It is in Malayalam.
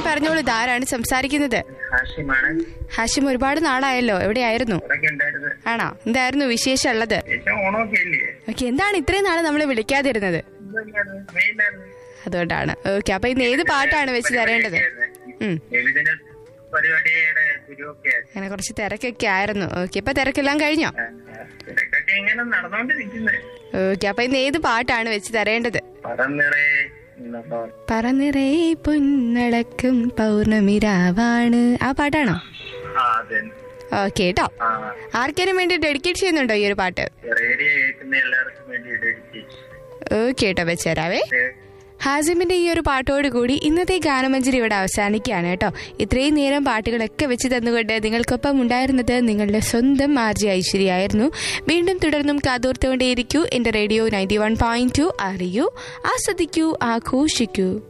പറഞ്ഞോളൂ ഇതാരാണ് സംസാരിക്കുന്നത് ഹാഷിമാണ് ഹാഷിം ഒരുപാട് നാളായല്ലോ എവിടെയായിരുന്നു ഇവിടൊക്കെ ഉണ്ടായിരുന്നത് ആണോ എന്തായിരുന്നു വിശേഷം ഉള്ളത് ശേഷം ഓണമൊക്കെ ഇല്ലേ ഓക്കെ എന്താണ് ഇത്രയും നാളെ നമ്മളെ വിളിക്കാതിരുന്നത് എന്തൊക്കെയാണ്? മെയിലായിരുന്നു. അതുകൊണ്ടാണ് ഓക്കെ അപ്പൊ ഇന്ന് ഏത് പാട്ടാണ് വെച്ച് തരേണ്ടത് ഉം ലളിതന്റെ പരിപാടിയുടെ ഗുരുവൊക്കെ ആയിരുന്നു. അങ്ങനെ കുറച്ച് തിരക്കൊക്കെ ആയിരുന്നു ഓക്കെ ഇപ്പൊ തിരക്കെല്ലാം കഴിഞ്ഞോ ആ, തിരക്കൊക്കെ ഇങ്ങനെ നടന്നോണ്ടിരിക്കുന്നത് ഓക്കെ അപ്പൊ ഇന്ന് ഏത് പാട്ടാണ് വെച്ച് തരേണ്ടത് പറന്നിറേ എന്നപ്പോ പറന്നിറേ പൊന്നളക്കും പൗർണമിരാവാണ് ആ പാട്ടാണോ ആ അതെ ഓക്കെ കേട്ടോ ആ ആർക്കേലും വേണ്ടി ഡെഡിക്കേറ്റ് ചെയ്യുന്നുണ്ടോ ഈ ഒരു പാട്ട് റേഡിയോ കേൾക്കുന്ന എല്ലാവർക്കും വേണ്ടി ഡെഡിക്കേഷൻ ഓക്കെ കേട്ടോ വെച്ചേരാവേ ഹാസിമിന്റെ ഈ ഒരു പാട്ടോട് കൂടി ഇന്നത്തെ ഗാനമഞ്ജരി ഇവിടെ അവസാനിക്കുകയാണ് കേട്ടോ ഇത്രയും നേരം പാട്ടുകളൊക്കെ വെച്ച് തന്നുകൊണ്ട് നിങ്ങൾക്കൊപ്പം ഉണ്ടായിരുന്നത് നിങ്ങളുടെ സ്വന്തം ആർജി ഐശ്വര്യായിരുന്നു വീണ്ടും തുടർന്നും കാതോർത്തുകൊണ്ടേയിരിക്കൂ എന്റെ radio ninety one point two അറിയൂ ആസ്വദിക്കൂ ആഘോഷിക്കൂ